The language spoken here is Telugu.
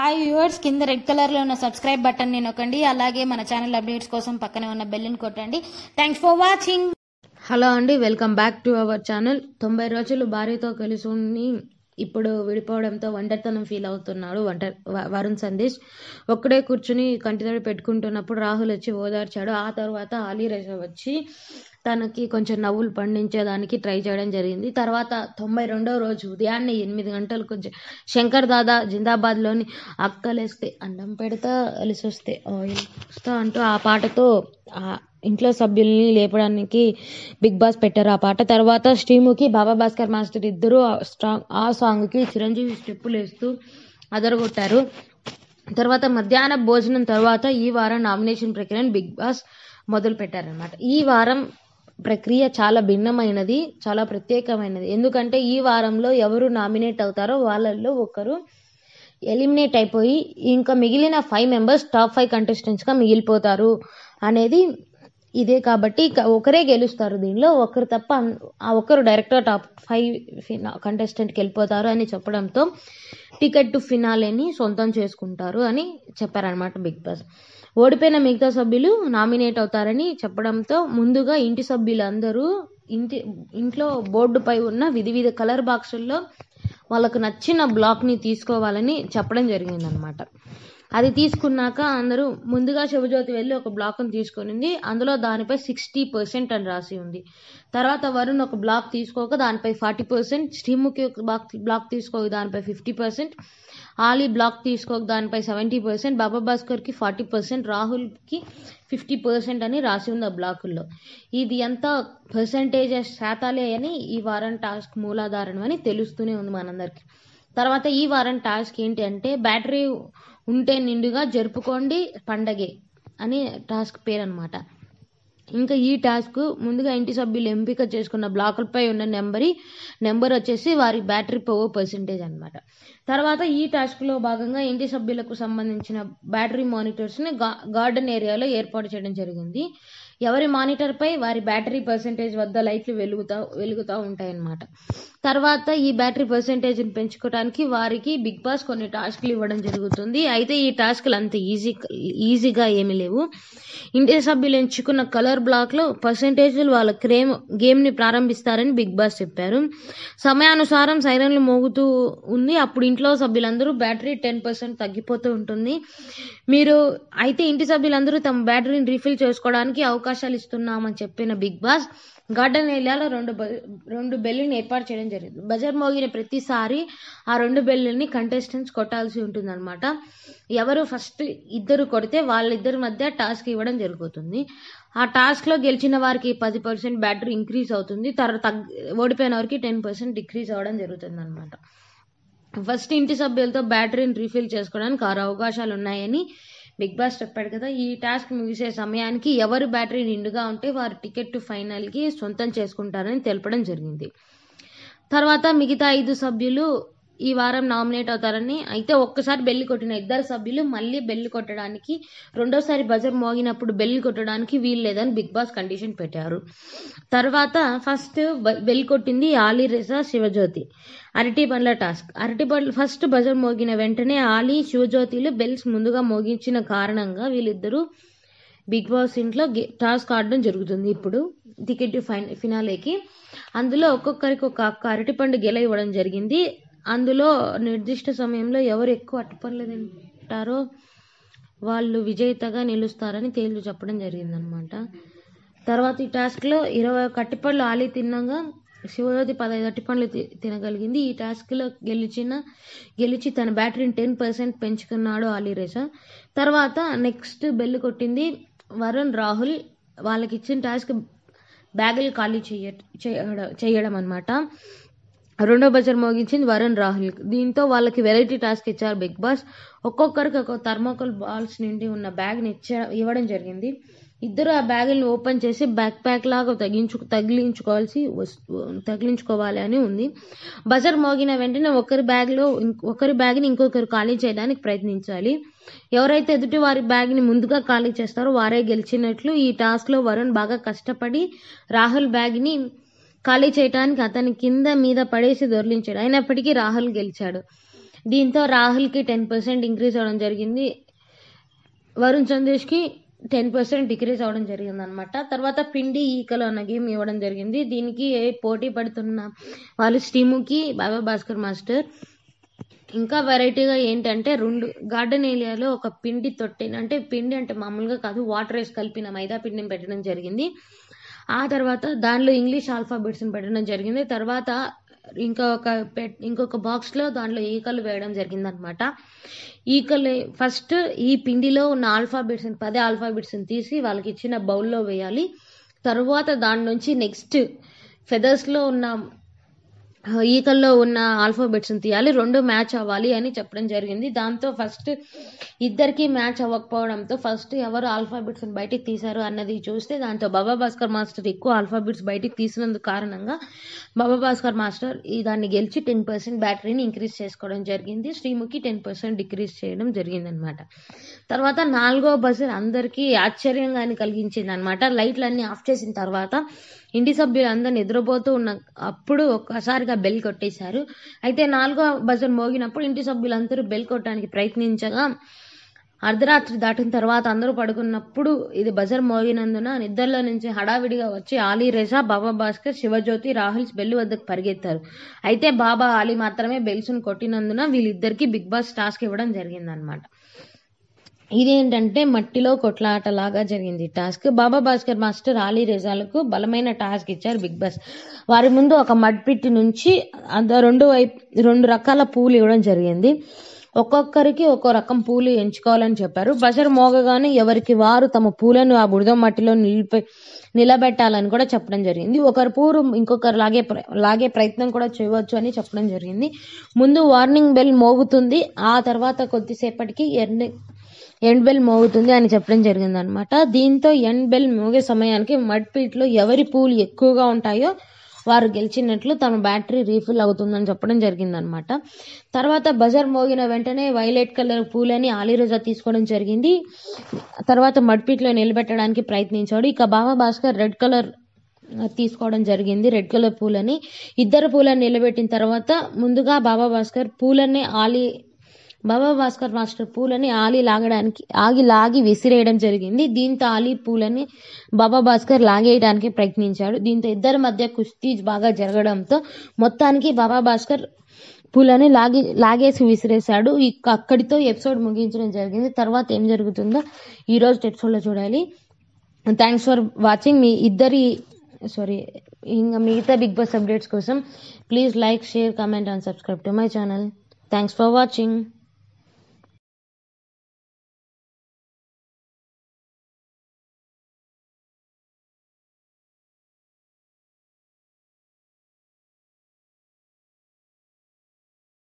హాయ్ వ్యూవర్స్ కింద రెడ్ కలర్ లో ఉన్న సబ్స్క్రైబ్ బటన్ ని నొక్కండి అలాగే మన ఛానల్ అప్డేట్స్ కోసం పక్కనే ఉన్న బెల్ ని కొట్టండి థ్యాంక్స్ ఫర్ వాచింగ్ హలో అండి welcome back to our channel తొంభై రోజులు భార్యతో కలిసి ఉండి ఇప్పుడు విడిపోవడంతో ఒంటరితనం ఫీల్ అవుతున్నాడు వంట వ- వరుణ్ సందేశ్ ఒక్కడే కూర్చుని కంటితడి పెట్టుకుంటున్నప్పుడు రాహుల్ వచ్చి ఓదార్చాడు ఆ తర్వాత అలీ రజా వచ్చి తనకి కొంచెం నవ్వులు పండించేదానికి ట్రై చేయడం జరిగింది తర్వాత తొంభై రెండవ రోజు ఉదయాన్నే ఎనిమిది గంటలకు జ- శంకర్ దాదా జిందాబాద్లోని అక్కలేస్తే అన్నం పెడతా అలిసి వస్తే ఆయిల్ వస్తా అంటూ ఆ పాటతో ఆ ఇంట్లో సభ్యుల్ని లేపడానికి బిగ్ బాస్ పెట్టారు ఆ పాట తర్వాత శ్రీముఖి బాబా భాస్కర్ మాస్టర్ ఇద్దరు ఆ స్ట్రాంగ్ ఆ సాంగ్కి చిరంజీవి స్టెప్పులు వేస్తూ అదరగొట్టారు తర్వాత మధ్యాహ్న భోజనం తర్వాత ఈ వారం నామినేషన్ ప్రక్రియను బిగ్ బాస్ మొదలు పెట్టారనమాట ఈ వారం ప్రక్రియ చాలా భిన్నమైనది చాలా ప్రత్యేకమైనది ఎందుకంటే ఈ వారంలో ఎవరు నామినేట్ అవుతారో వాళ్ళల్లో ఒకరు ఎలిమినేట్ అయిపోయి ఇంకా మిగిలిన ఫైవ్ మెంబర్స్ టాప్ ఫైవ్ కంటెస్టెంట్స్గా మిగిలిపోతారు అనేది ఇదే కాబట్టి ఇక ఒకరే గెలుస్తారు దీనిలో ఒకరు తప్ప అన్- ఆ ఒకరు డైరెక్టర్ టాప్ ఫైవ్ కంటెస్టెంట్కి వెళ్ళిపోతారు అని చెప్పడంతో టికెట్ టు ఫినాలేని సొంతం చేసుకుంటారు అని చెప్పారనమాట బిగ్ బాస్ ఓడిపోయిన మిగతా సభ్యులు నామినేట్ అవుతారని చెప్పడంతో ముందుగా ఇంటి సభ్యులందరూ ఇంటి ఇంట్లో బోర్డుపై ఉన్న విధి విధ కలర్ బాక్సుల్లో వాళ్ళకు నచ్చిన బ్లాక్ని తీసుకోవాలని చెప్పడం జరిగిందనమాట అది తీసుకున్నాక అందరూ ముందుగా శివజ్యోతి వెళ్ళి ఒక బ్లాక్ని తీసుకునింది అందులో దానిపై సిక్స్టీ పర్సెంట్ అని రాసి ఉంది తర్వాత వరుణ్ ఒక బ్లాక్ తీసుకోక దానిపై ఫార్టీ పర్సెంట్ శ్రీముఖి ఒక బ్లాక్ బ్లాక్ తీసుకోక దానిపై ఫిఫ్టీ పర్సెంట్ ఆలీ బ్లాక్ తీసుకోక దానిపై సెవెంటీ పర్సెంట్ బాబా భాస్కర్కి ఫార్టీ పర్సెంట్ రాహుల్కి ఫిఫ్టీ పర్సెంట్ అని రాసి ఉంది ఆ బ్లాకుల్లో ఇది ఎంత పర్సంటేజ్ శాతాలే అని ఈ వారం టాస్క్ మూలాధారణం అని తెలుస్తూనే ఉంది మనందరికి తర్వాత ఈ వారం టాస్క్ ఏంటి అంటే బ్యాటరీ ఉంటే నిండుగా జరుపుకోండి పండగే అని టాస్క్ పేరు అనమాట ఇంకా ఈ టాస్క్ ముందుగా ఇంటి సభ్యులు ఎంపిక చేసుకున్న బ్లాకులపై ఉన్న నెంబరి నెంబర్ వచ్చేసి వారి బ్యాటరీ పవర్ పర్సెంటేజ్ అనమాట తర్వాత ఈ టాస్క్లో భాగంగా ఇంటి సభ్యులకు సంబంధించిన బ్యాటరీ మానిటర్స్ని గా గార్డెన్ ఏరియాలో ఏర్పాటు చేయడం జరిగింది ఎవరి మానిటర్పై వారి బ్యాటరీ పర్సెంటేజ్ వద్ద లైట్లు వెలుగుతా వెలుగుతూ ఉంటాయన్నమాట తర్వాత ఈ బ్యాటరీ పర్సెంటేజ్ని పెంచుకోవడానికి వారికి బిగ్ బాస్ కొన్ని టాస్క్లు ఇవ్వడం జరుగుతుంది అయితే ఈ టాస్క్లు అంత ఈజీ ఈజీగా ఏమీ లేవు ఇంటి సభ్యులు ఎంచుకున్న కలర్ బ్లాక్లో పర్సెంటేజ్లు వాళ్ళ క్రేమ్ గేమ్ని ప్రారంభిస్తారని బిగ్ బాస్ చెప్పారు సమయానుసారం సైరన్లు మోగుతూ ఉంది అప్పుడు ఇంట్లో సభ్యులందరూ బ్యాటరీ టెన్ పర్సెంట్ తగ్గిపోతూ ఉంటుంది మీరు అయితే ఇంటి సభ్యులందరూ తమ బ్యాటరీని రీఫిల్ చేసుకోవడానికి అవకాశాలు ఇస్తున్నామని చెప్పిన బిగ్ బాస్ గార్డెన్ ఏరియాలో రెండు బ- రెండు బెల్లుని ఏర్పాటు చేయడం జరిగింది బజర్ మోగిన ప్రతిసారి ఆ రెండు బెల్లుల్ని కంటెస్టెంట్స్ కొట్టాల్సి ఉంటుందన్నమాట ఎవరు ఫస్ట్ ఇద్దరు కొడితే వాళ్ళిద్దరి మధ్య టాస్క్ ఇవ్వడం జరుగుతుంది ఆ టాస్క్లో గెలిచిన వారికి పది పర్సెంట్ బ్యాటరీ ఇంక్రీజ్ అవుతుంది తర్వాత తగ్ ఓడిపోయిన వారికి టెన్ పర్సెంట్ డిక్రీజ్ అవ్వడం జరుగుతుంది అనమాట ఫస్ట్ ఇంటి సభ్యులతో బ్యాటరీని రీఫిల్ చేసుకోవడానికి ఆరు అవకాశాలు ఉన్నాయని బిగ్ బాస్ చెప్పాడు కదా ఈ టాస్క్ ముగిసే సమయానికి ఎవరు బ్యాటరీ నిండుగా ఉంటే వారు టికెట్ టు ఫైనల్కి సొంతం చేసుకుంటారని తెలపడం జరిగింది తర్వాత మిగతా ఐదు సభ్యులు ఈ వారం నామినేట్ అవుతారని అయితే ఒక్కసారి బెల్లి కొట్టిన ఇద్దరు సభ్యులు మళ్ళీ బెల్లి కొట్టడానికి రెండోసారి బజర్ మోగినప్పుడు బెల్లి కొట్టడానికి వీలు లేదని బిగ్ బాస్ కండిషన్ పెట్టారు తర్వాత ఫస్ట్ బ- బెల్ కొట్టింది ఆలీ రెజా శివజ్యోతి అరటి పండ్ల టాస్క్ అరటి పండ్ల ఫస్ట్ బజర్ మోగిన వెంటనే ఆలీ శివజ్యోతిలు బెల్స్ ముందుగా మోగించిన కారణంగా వీళ్ళిద్దరూ బిగ్ బాస్ ఇంట్లో గే- టాస్క్ ఆడడం జరుగుతుంది ఇప్పుడు టికెట్ ఫైన్ ఫినాలేకి అందులో ఒక్కొక్కరికి ఒక అక్క అరటిపండు గెల ఇవ్వడం జరిగింది అందులో నిర్దిష్ట సమయంలో ఎవరు ఎక్కువ అరటిపండ్లు తింటారో వాళ్ళు విజేతగా నిలుస్తారని తేల్చి చెప్పడం జరిగిందనమాట తర్వాత ఈ టాస్క్లో ఇరవై ఒక అట్టిపండ్లు ఆలి తిన్నాగా శివజ్యోతి పదహైదు అట్టిపండ్లు తి- తినగలిగింది ఈ టాస్క్లో గెలిచిన గెలిచి తన బ్యాటరీని టెన్ పర్సెంట్ పెంచుకున్నాడు ఆలీ రేసా తర్వాత నెక్స్ట్ బెల్ కొట్టింది వరుణ్ రాహుల్ వాళ్ళకి ఇచ్చిన టాస్క్ బ్యాగులు ఖాళీ చేయ చేయడం చేయడం అనమాట రెండో బజర్ మోగించింది వరుణ్ రాహుల్ దీంతో వాళ్ళకి వెరైటీ టాస్క్ ఇచ్చారు బిగ్ బాస్ ఒక్కొక్కరికి ఒక థర్మోకోల్ బాల్స్ నిండి ఉన్న బ్యాగ్ని ఇచ్చ ఇవ్వడం జరిగింది ఇద్దరు ఆ బ్యాగుల్ని ఓపెన్ చేసి బ్యాక్ ప్యాక్ లాగా తగ్గించు తగిలించుకోవాల్సి వస్- తగిలించుకోవాలి అని ఉంది బజర్ మోగిన వెంటనే ఒకరి బ్యాగ్లో ఇంక్- ఒకరి బ్యాగ్ని ఇంకొకరు ఖాళీ చేయడానికి ప్రయత్నించాలి ఎవరైతే ఎదుటి వారి బ్యాగ్ని ముందుగా ఖాళీ చేస్తారో వారే గెలిచినట్లు ఈ టాస్క్లో వరుణ్ బాగా కష్టపడి రాహుల్ బ్యాగ్ని ఖాళీ చేయడానికి అతని కింద మీద పడేసి దొర్లించాడు అయినప్పటికీ రాహుల్ గెలిచాడు దీంతో రాహుల్కి టెన్ పర్సెంట్ ఇంక్రీజ్ అవ్వడం జరిగింది వరుణ్ సందేశ్కి టెన్ పర్సెంట్ డిక్రీజ్ అవ్వడం జరిగింది అనమాట తర్వాత పిండి ఈకలు అన్న గేమ్ ఇవ్వడం జరిగింది దీనికి పోటీ పడుతున్న వాళ్ళు స్టీముకి బాబా భాస్కర్ మాస్టర్ ఇంకా వెరైటీగా ఏంటంటే రెండు గార్డెన్ ఏరియాలో ఒక పిండి తొట్టి అంటే పిండి అంటే మామూలుగా కాదు వాటర్ వేసి కలిపిన మైదా పిండిని పెట్టడం జరిగింది ఆ తర్వాత దానిలో ఇంగ్లీష్ ఆల్ఫాబెట్స్ని పెట్టడం జరిగింది తర్వాత ఇంకా ఒక పెట్ ఇంకొక బాక్స్లో దాంట్లో ఈకలు వేయడం జరిగింది అనమాట ఈకలు ఫస్ట్ ఈ పిండిలో ఉన్న ఆల్ఫాబెట్స్ని పదే ఆల్ఫాబెట్స్ని తీసి వాళ్ళకి ఇచ్చిన బౌల్లో వేయాలి తర్వాత దాని నుంచి నెక్స్ట్ ఫెదర్స్లో ఉన్న ఈకల్లో ఉన్న ఆల్ఫాబెట్స్ని తీయాలి రెండు మ్యాచ్ అవ్వాలి అని చెప్పడం జరిగింది దాంతో ఫస్ట్ ఇద్దరికి మ్యాచ్ అవ్వకపోవడంతో ఫస్ట్ ఎవరు ఆల్ఫాబెట్స్ని బయటికి తీశారు అన్నది చూస్తే దాంతో బాబా భాస్కర్ మాస్టర్ ఎక్కువ ఆల్ఫాబెట్స్ బయటికి తీసినందుకు కారణంగా బాబా భాస్కర్ మాస్టర్ ఈ దాన్ని గెలిచి టెన్ పర్సెంట్ బ్యాటరీని ఇంక్రీజ్ చేసుకోవడం జరిగింది శ్రీముఖి టెన్ పర్సెంట్ డిక్రీజ్ చేయడం జరిగింది అనమాట తర్వాత నాలుగో బజర్ అందరికీ ఆశ్చర్యంగాని కలిగించింది అనమాట లైట్లన్నీ ఆఫ్ చేసిన తర్వాత ఇంటి సభ్యులందరూ నిద్రపోతూ ఉన్న అప్పుడు ఒక్కసారిగా బెల్ కొట్టేశారు అయితే నాలుగో బజర్ మోగినప్పుడు ఇంటి సభ్యులందరూ బెల్ కొట్టడానికి ప్రయత్నించగా అర్ధరాత్రి దాటిన తర్వాత అందరూ పడుకున్నప్పుడు ఇది బజర్ మోగినందున నిద్రలో నుంచి హడావిడిగా వచ్చి ఆలీ రేజా బాబా భాస్కర్ శివజ్యోతి రాహుల్ బెల్ వద్దకు పరిగెత్తారు అయితే బాబా ఆలీ మాత్రమే బెల్స్ను కొట్టినందున వీళ్ళిద్దరికి బిగ్ బాస్ టాస్క్ ఇవ్వడం జరిగిందనమాట ఇదేంటంటే మట్టిలో కొట్లాట లాగా జరిగింది టాస్క్ బాబా భాస్కర్ మాస్టర్ ఆలీ రేజాలకు బలమైన టాస్క్ ఇచ్చారు బిగ్ బాస్ వారి ముందు ఒక మడ్ పిట్ నుంచి అంద- రెండు వైపు రెండు రకాల పూలు ఇవ్వడం జరిగింది ఒక్కొక్కరికి ఒక్కో రకం పూలు ఎంచుకోవాలని చెప్పారు బజర్ మోగగానే ఎవరికి వారు తమ పూలను ఆ బురద మట్టిలో నిలిపి నిలబెట్టాలని కూడా చెప్పడం జరిగింది ఒకరి పూలు ఇంకొకరు లాగే ప్ర- లాగే ప్రయత్నం కూడా చేయవచ్చు అని చెప్పడం జరిగింది ముందు వార్నింగ్ బెల్ మోగుతుంది ఆ తర్వాత కొద్దిసేపటికి ఎండ్ ఎండ్ బెల్ మోగుతుంది అని చెప్పడం జరిగింది అనమాట దీంతో ఎండ్ బెల్ మోగే సమయానికి మడ్ పీట్లో ఎవరి పూలు ఎక్కువగా ఉంటాయో వారు గెలిచినట్లు తమ బ్యాటరీ రీఫిల్ అవుతుందని చెప్పడం జరిగిందనమాట తర్వాత బజర్ మోగిన వెంటనే వైలెట్ కలర్ పూలని ఆలీరోజా తీసుకోవడం జరిగింది తర్వాత మడ్పీట్లో నిలబెట్టడానికి ప్రయత్నించాడు ఇక బాబా భాస్కర్ రెడ్ కలర్ తీసుకోవడం జరిగింది రెడ్ కలర్ పూలని ఇద్దరు పూలను నిలబెట్టిన తర్వాత ముందుగా బాబా భాస్కర్ పూలని ఆలి బాబా భాస్కర్ మాస్టర్ పూలని ఆలి లాగడానికి ఆగి లాగి విసిరేయడం జరిగింది దీంతో ఆలి పూలని బాబా భాస్కర్ లాగేయడానికి ప్రయత్నించాడు దీంతో ఇద్దరి మధ్య కుస్తీ బాగా జరగడంతో మొత్తానికి బాబా భాస్కర్ పూలని లాగి లాగేసి విసిరేశాడు ఇక అక్కడితో ఎపిసోడ్ ముగించడం జరిగింది తర్వాత ఏం జరుగుతుందో ఈ రోజు ఎపిసోడ్లో చూడాలి థ్యాంక్స్ ఫర్ వాచింగ్ మీ ఇద్దరి సారీ ఇంకా మిగతా బిగ్ బాస్ అప్డేట్స్ కోసం please like share comment and subscribe to my channel thanks for watching